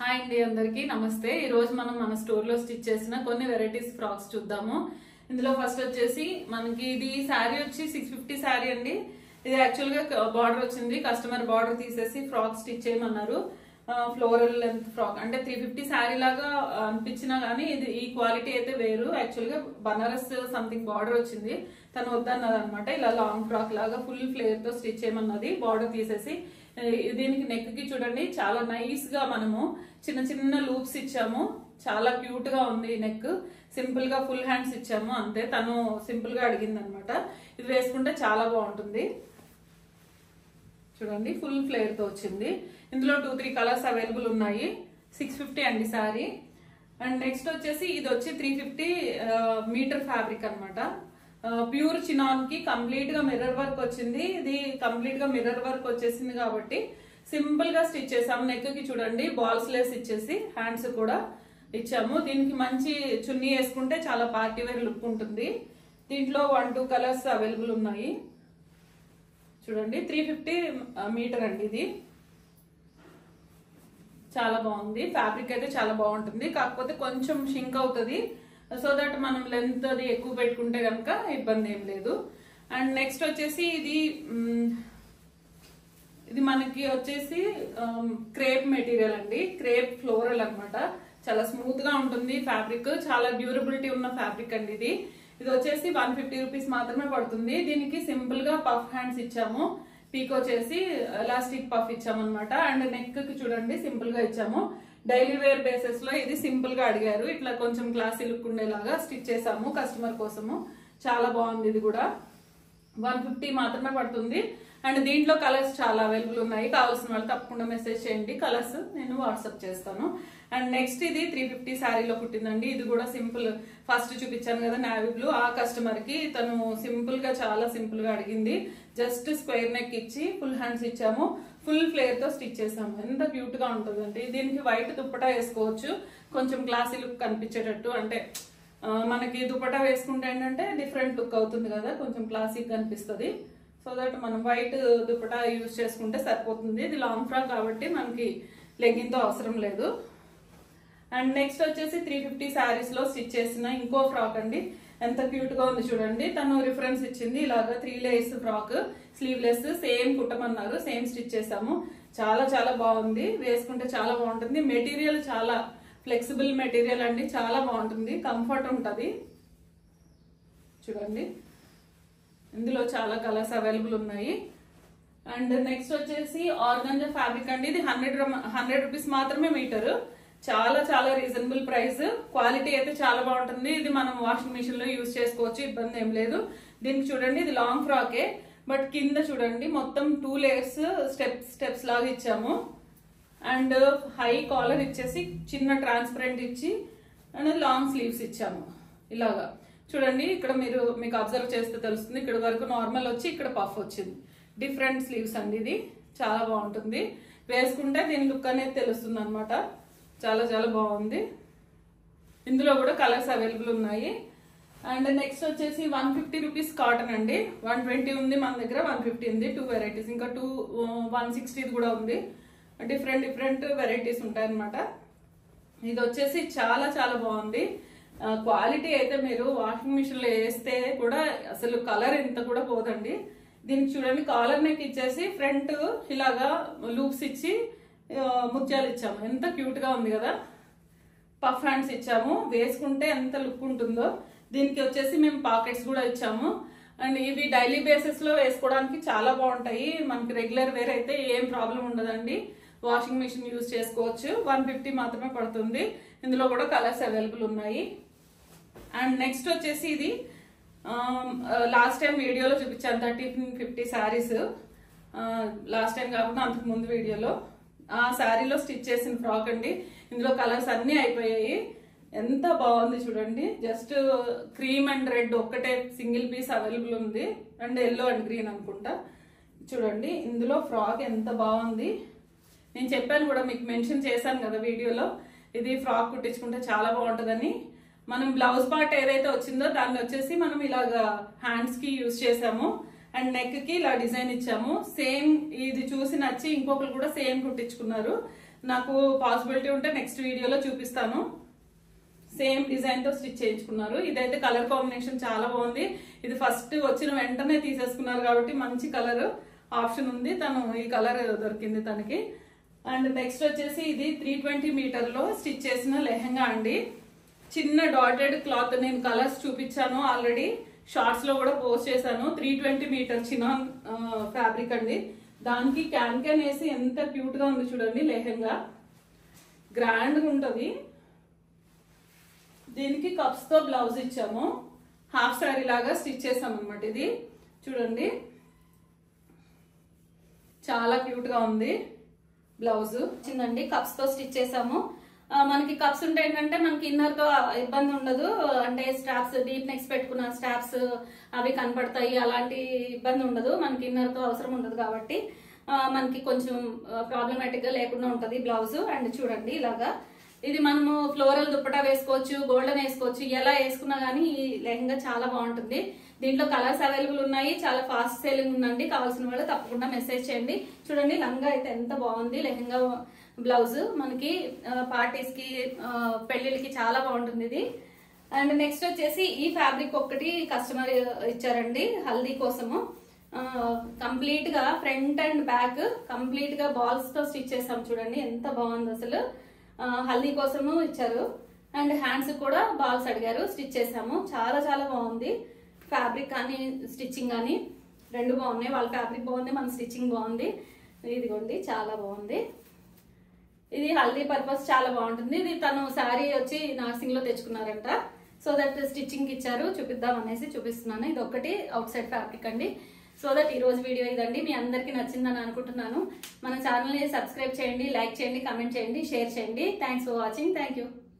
hi అండి అందరికీ నమస్తే ఈ రోజు మనం మన స్టోర్ లో స్టిచ్ చేసిన కొన్ని వెరైటీస్ ఫ్రాక్స్ చూద్దాము ఇందులో ఫస్ట్ వచ్చేసి మనకి ఇది శారీ వచ్చి సిక్స్ ఫిఫ్టీ శారీ అండి ఇది యాక్చువల్ గా బార్డర్ వచ్చింది కస్టమర్ బార్డర్ తీసేసి ఫ్రాక్ స్టిచ్ చేయమన్నారు ఫ్లోరల్ లెంత్ ఫ్రాక్ అంటే త్రీ ఫిఫ్టీ శారీ లాగా అనిపించినా గానీ ఇది ఈ క్వాలిటీ అయితే వేరు యాక్చువల్ గా బనారస్ సంథింగ్ బార్డర్ వచ్చింది తను వద్దన్నది అనమాట ఇలా లాంగ్ ఫ్రాక్ లాగా ఫుల్ ఫ్లేర్ తో స్టిచ్ చేయమన్నది బార్డర్ తీసేసి ఆ, దీనికి నెక్ కి చూడండి చాలా నైస్ గా మనము చిన్న చిన్న లూప్స్ ఇచ్చాము చాలా క్యూట్ గా ఉంది ఈ నెక్ సింపుల్ గా ఫుల్ హ్యాండ్స్ ఇచ్చాము అంతే తను సింపుల్ గా అడిగింది అనమాట ఇది వేసుకుంటే చాలా బాగుంటుంది చూడండి ఫుల్ ఫ్లేర్ తో వచ్చింది ఇందులో టూ త్రీ కలర్స్ అవైలబుల్ ఉన్నాయి సిక్స్ ఫిఫ్టీ అండి సారీ అండ్ నెక్స్ట్ వచ్చేసి ఇది వచ్చి త్రీ ఫిఫ్టీ మీటర్ ఫ్యాబ్రిక్ అనమాట ప్యూర్ చినాన్ కి కంప్లీట్ గా మిర్రర్ వర్క్ వచ్చింది ఇది కంప్లీట్ గా మిర్రర్ వర్క్ వచ్చేసింది కాబట్టి సింపుల్ గా స్టిచ్ చేసాము నెక్ కి చూడండి బాల్స్ లెస్ ఇచ్చేసి హ్యాండ్స్ కూడా ఇచ్చాము దీనికి మంచి చున్నీ వేసుకుంటే చాలా పార్టీ వేర్ లుక్ ఉంటుంది దీంట్లో వన్ టూ కలర్స్ అవైలబుల్ ఉన్నాయి చూడండి త్రీ ఫిఫ్టీ మీటర్ అండి ఇది చాలా బాగుంది ఫ్యాబ్రిక్ అయితే చాలా బాగుంటుంది కాకపోతే కొంచెం షింక్ అవుతుంది సో దట్ మనం లెంత్ అది ఎక్కువ పెట్టుకుంటే కనుక ఇబ్బంది ఏం లేదు అండ్ నెక్స్ట్ వచ్చేసి ఇది మ్, ఇది మనకి వచ్చేసి క్రేప్ మెటీరియల్ అండి క్రేప్ ఫ్లోరల్ అన్నమాట చాలా స్మూత్ గా ఉంటుంది ఫ్యాబ్రిక్ చాలా డ్యూరబిలిటీ ఉన్న ఫ్యాబ్రిక్ అండి ఇది ఇది వచ్చేసి వన్ ఫిఫ్టీ రూపీస్ మాత్రమే పడుతుంది దీనికి సింపుల్ గా పఫ్ హ్యాండ్స్ ఇచ్చాము పీక్ వచ్చేసి ఎలాస్టిక్ పఫ్ ఇచ్చామన్నమాట అండ్ నెక్ కి చూడండి సింపుల్ గా ఇచ్చాము డైలీ వేర్ బేసిస్ లో ఇది సింపుల్ గా అడిగారు ఇట్లా కొంచెం క్లాసీ లుక్ ఉండేలాగా స్టిచ్ చేసాము కస్టమర్ కోసము చాలా బాగుంది ఇది కూడా వన్ ఫిఫ్టీ మాత్రమే పడుతుంది అండ్ దీంట్లో కలర్స్ చాలా అవైలబుల్ ఉన్నాయి కావాల్సిన వాళ్ళు తప్పకుండా మెసేజ్ చేయండి కలర్స్ నేను వాట్సాప్ చేస్తాను అండ్ నెక్స్ట్ ఇది త్రీ ఫిఫ్టీ శారీలో పుట్టిందండి ఇది కూడా సింపుల్ ఫస్ట్ చూపించాను కదా నావీ బ్లూ ఆ కస్టమర్ కి తను సింపుల్ గా చాలా సింపుల్ గా అడిగింది జస్ట్ స్క్వేర్ నెక్ ఇచ్చి ఫుల్ హ్యాండ్స్ ఇచ్చాము ఫుల్ ఫ్లేర్ తో స్టిచ్ చేసాము ఎంత క్యూట్ గా ఉంటుందండి దీనికి వైట్ దుప్పటా వేసుకోవచ్చు కొంచెం క్లాసీ లుక్ కనిపించేటట్టు అంటే ఆ, మనకి దుపట్టా వేసుకుంటే ఏంటంటే డిఫరెంట్ లుక్ అవుతుంది కదా కొంచెం క్లాసిక్ అనిపిస్తుంది సో దట్ మనం వైట్ దుపట్టా యూజ్ చేసుకుంటే సరిపోతుంది ఇది లాంగ్ ఫ్రాక్ కాబట్టి మనకి లెగ్గిన్తో అవసరం లేదు అండ్ నెక్స్ట్ వచ్చేసి త్రీ ఫిఫ్టీ శారీస్ లో స్టిచ్ చేసిన ఇంకో ఫ్రాక్ అండి ఎంత క్యూట్ గా ఉంది చూడండి తను రిఫరెన్స్ ఇచ్చింది ఇలాగా three layers frock sleeveless same కుట్టమన్నారు సేమ్ స్టిచ్ చేసాము చాలా చాలా బాగుంది వేసుకుంటే చాలా బాగుంటుంది మెటీరియల్ చాలా ఫ్లెక్సిబుల్ మెటీరియల్ అండి చాలా బాగుంటుంది కంఫర్ట్ ఉంటుంది చూడండి ఇందులో చాలా కలర్స్ అవైలబుల్ ఉన్నాయి అండ్ నెక్స్ట్ వచ్చేసి ఆర్గంజా ఫ్యాబ్రిక్ అండి ఇది హండ్రెడ్ హండ్రెడ్ రూపీస్ మాత్రమే మీటర్ చాలా చాలా రీజనబుల్ ప్రైస్ క్వాలిటీ అయితే చాలా బాగుంటుంది ఇది మనం వాషింగ్ మిషన్ లో యూజ్ చేసుకోవచ్చు ఇబ్బంది ఏం లేదు దీనికి చూడండి ఇది లాంగ్ ఫ్రాకే బట్ కింద చూడండి మొత్తం టూ లేయర్స్ స్టెప్స్ స్టెప్స్ లాగా ఇచ్చాము అండ్ హై కాలర్ ఇచ్చేసి చిన్న ట్రాన్స్పరెంట్ ఇచ్చి అండ్ లాంగ్ స్లీవ్స్ ఇచ్చాము ఇలాగా చూడండి ఇక్కడ మీరు మీకు అబ్జర్వ్ చేస్తే తెలుస్తుంది ఇక్కడ వరకు నార్మల్ వచ్చి ఇక్కడ పఫ్ వచ్చింది డిఫరెంట్ స్లీవ్స్ అండి ఇది చాలా బాగుంటుంది వేసుకుంటే దీని లుక్ అనేది తెలుస్తుంది అనమాట చాలా చాలా బాగుంది ఇందులో కూడా కలర్స్ అవైలబుల్ ఉన్నాయి అండ్ నెక్స్ట్ వచ్చేసి వన్ ఫిఫ్టీ రూపీస్ కాటన్ అండి వన్ ట్వంటీ ఉంది మన దగ్గర వన్ ఫిఫ్టీ ఉంది టూ వెరైటీస్ ఇంకా టూ వన్ సిక్స్టీ కూడా ఉంది డిఫరెంట్ డిఫరెంట్ వెరైటీస్ ఉంటాయి అనమాట ఇది వచ్చేసి చాలా చాలా బాగుంది క్వాలిటీ అయితే మీరు వాషింగ్ మిషన్ లో వేస్తే కూడా అసలు కలర్ ఎంత కూడా పోదండి దీనికి చూడండి కాలర్ నెక్ ఇచ్చేసి ఫ్రంట్ ఇలాగా లూప్స్ ఇచ్చి ఆ, ముత్యాలు ఇచ్చాము ఎంత క్యూట్ గా ఉంది కదా పఫ్ హ్యాండ్స్ ఇచ్చాము వేసుకుంటే ఎంత లుక్ ఉంటుందో దీనికి వచ్చేసి మేము పాకెట్స్ కూడా ఇచ్చాము అండ్ ఇవి డైలీ బేసిస్ లో వేసుకోవడానికి చాలా బాగుంటాయి మనకి రెగ్యులర్ వేర్ అయితే ఏం ప్రాబ్లం ఉండదండి వాషింగ్ మిషన్ యూజ్ చేసుకోవచ్చు వన్ ఫిఫ్టీ మాత్రమే పడుతుంది ఇందులో కూడా కలర్స్ అవైలబుల్ ఉన్నాయి అండ్ నెక్స్ట్ వచ్చేసి ఇది లాస్ట్ టైం వీడియోలో చూపించాను thirty fifty saris last time కాకుండా అంతకు ముందు వీడియోలో ఆ శారీలో స్టిచ్ చేసిన ఫ్రాక్ అండి ఇందులో కలర్స్ అన్నీ అయిపోయాయి ఎంత బాగుంది చూడండి జస్ట్ క్రీమ్ అండ్ రెడ్ ఒక్కటే సింగిల్ పీస్ అవైలబుల్ ఉంది అండ్ ఎల్లో అండ్ గ్రీన్ అనుకుంటా చూడండి ఇందులో ఫ్రాక్ ఎంత బాగుంది నేను చెప్పాను కూడా మీకు మెన్షన్ చేశాను కదా వీడియోలో ఇది ఫ్రాక్ కుట్టించుకుంటే చాలా బాగుంటుందని మనం బ్లౌజ్ పార్ట్ ఏదైతే వచ్చిందో దాన్ని వచ్చేసి మనం ఇలాగా హ్యాండ్స్ కి యూజ్ చేసాము అండ్ నెక్ కి ఇలా డిజైన్ ఇచ్చాము సేమ్ ఇది చూసి నచ్చి ఇంకొకరు కూడా సేమ్ కుట్టించుకున్నారు నాకు పాసిబిలిటీ ఉంటే నెక్స్ట్ వీడియోలో చూపిస్తాను సేమ్ డిజైన్ తో స్టిచ్ చేయించుకున్నారు ఇదైతే కలర్ కాంబినేషన్ చాలా బాగుంది ఇది ఫస్ట్ వచ్చిన వెంటనే తీసేసుకున్నారు కాబట్టి మంచి కలర్ ఆప్షన్ ఉంది తను ఈ కలర్ దొరికింది తనకి అండ్ నెక్స్ట్ వచ్చేసి ఇది త్రీ ట్వంటీ మీటర్ లో స్టిచ్ చేసిన లెహంగా అండి చిన్న డాటెడ్ క్లాత్ నేను కలర్స్ చూపించాను ఆల్రెడీ షార్ట్స్ లో కూడా పోస్ట్ చేశాను three twenty metre chinon fabric అండి దానికి క్యాన్ క్యాన్ వేసి ఎంత క్యూట్ గా ఉంది చూడండి లెహంగా గ్రాండ్ గా ఉంటది దీనికి కప్స్ తో బ్లౌజ్ ఇచ్చాము హాఫ్ సారీ లాగా స్టిచ్ చేసాం అనమాట ఇది చూడండి చాలా క్యూట్ గా ఉంది బ్లౌజ్ వచ్చిందండి కప్స్ తో స్టిచ్ చేసాము ఆ, మనకి కప్స్ ఉంటే ఏంటంటే మనకి ఇన్నర్ తో ఇబ్బంది ఉండదు అంటే స్ట్రాప్స్ డీప్ నెక్స్ పెట్టుకున్న స్ట్రాప్స్ అవి కనపడతాయి అలాంటి ఇబ్బంది ఉండదు మనకి ఇన్నర్ తో అవసరం ఉండదు కాబట్టి ఆ, మనకి కొంచెం ప్రాబ్లమాటిక్ గా లేకుండా ఉంటది బ్లౌజ్ అండ్ చూడండి ఇలాగా ఇది మనము ఫ్లోరల్ దుప్పటా వేసుకోవచ్చు గోల్డెన్ వేసుకోవచ్చు ఎలా వేసుకున్నా గానీ ఈ లెహంగా చాలా బాగుంటుంది దీంట్లో కలర్స్ అవైలబుల్ ఉన్నాయి చాలా ఫాస్ట్ సేలింగ్ ఉందండి కావాల్సిన వాళ్ళు తప్పకుండా మెసేజ్ చేయండి చూడండి లంగా అయితే ఎంత బాగుంది లెహంగా బ్లౌజ్ మనకి పార్టీస్ కి ఆ, పెళ్లిళ్ళకి చాలా బాగుంటుంది ఇది అండ్ నెక్స్ట్ వచ్చేసి ఈ ఫ్యాబ్రిక్ ఒక్కటి కస్టమర్ ఇచ్చారండి హల్దీ కోసము కంప్లీట్ గా ఫ్రంట్ అండ్ బ్యాక్ కంప్లీట్ గా బాల్స్ తో స్టిచ్ చేసాం చూడండి ఎంత బాగుంది అసలు ఆ, హల్దీ కోసము ఇచ్చారు అండ్ హ్యాండ్స్ కూడా బాల్స్ అడిగారు స్టిచ్ చేసాము చాలా చాలా బాగుంది ఫ్యాబ్రిక్ కానీ స్టిచ్చింగ్ కానీ రెండు బాగున్నాయి వాళ్ళ ఫ్యాబ్రిక్ బాగుంది మన స్టిచ్చింగ్ బాగుంది ఇదిగోండి చాలా బాగుంది ఇది హల్దీ పర్పస్ చాలా బాగుంటుంది ఇది తను శారీ వచ్చి నర్సింగ్ లో తెచ్చుకున్నారంట సో దట్ స్టిచ్చింగ్ ఇచ్చారు చూపిద్దాం అనేసి చూపిస్తున్నాను ఇది ఒకటి అవుట్ సైడ్ ఫ్యాబ్రిక్ అండి సో దట్ ఈ రోజు వీడియో ఇదండి మీ అందరికీ నచ్చిందని అనుకుంటున్నాను మన ఛానల్ని సబ్స్క్రైబ్ చేయండి లైక్ చేయండి కమెంట్ చేయండి షేర్ చేయండి thanks for watching thank you